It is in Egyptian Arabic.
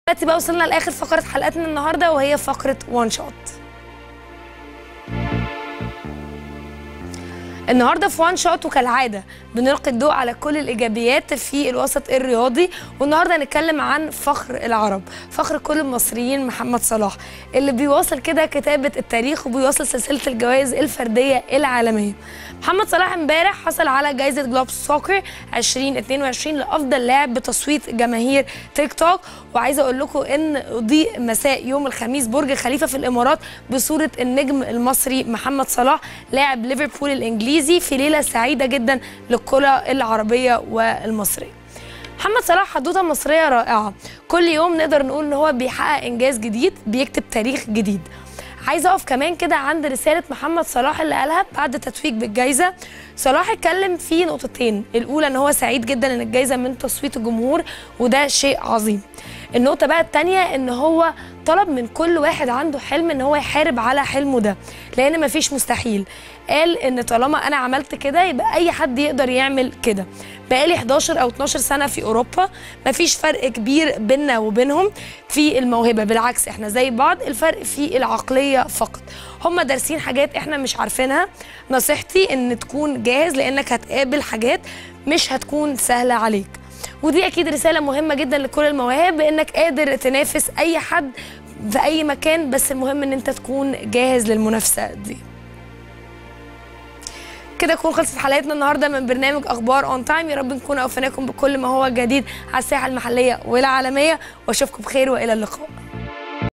دلوقتي بقى وصلنا لاخر فقره حلقتنا النهارده وهي فقره وان شوت النهارده في وان شوت وكالعاده بنلقي الضوء على كل الايجابيات في الوسط الرياضي والنهارده هنتكلم عن فخر العرب فخر كل المصريين محمد صلاح اللي بيواصل كده كتابه التاريخ وبيواصل سلسله الجوائز الفرديه العالميه محمد صلاح امبارح حصل على جائزه جلوب سوكر 2022 لافضل لاعب بتصويت جماهير تيك توك وعايزه اقول لكم ان اضيء مساء يوم الخميس برج خليفه في الامارات بصوره النجم المصري محمد صلاح لاعب ليفربول الانجليزي في ليله سعيده جدا للكره العربيه والمصريه محمد صلاح حدوته مصريه رائعه كل يوم نقدر نقول ان هو بيحقق انجاز جديد بيكتب تاريخ جديد عايزه اقف كمان كده عند رساله محمد صلاح اللي قالها بعد تتويج بالجائزه صلاح اتكلم في نقطتين الاولى ان هو سعيد جدا ان الجائزه من تصويت الجمهور وده شيء عظيم النقطه بقى الثانيه ان هو طلب من كل واحد عنده حلم ان هو يحارب على حلمه ده لان مفيش مستحيل قال ان طالما انا عملت كده يبقى اي حد يقدر يعمل كده بقالي 11 او 12 سنه في اوروبا مفيش فرق كبير بيننا وبينهم في الموهبه بالعكس احنا زي بعض الفرق في العقليه فقط هم دارسين حاجات احنا مش عارفينها نصيحتي ان تكون جاهز لانك هتقابل حاجات مش هتكون سهله عليك ودي اكيد رساله مهمه جدا لكل المواهب بانك قادر تنافس اي حد في اي مكان بس المهم ان انت تكون جاهز للمنافسه دي كده تكون خلصت حلقتنا النهارده من برنامج اخبار اون تايم يا رب نكون اوفيناكم بكل ما هو جديد على الساحه المحليه والعالميه واشوفكم بخير والى اللقاء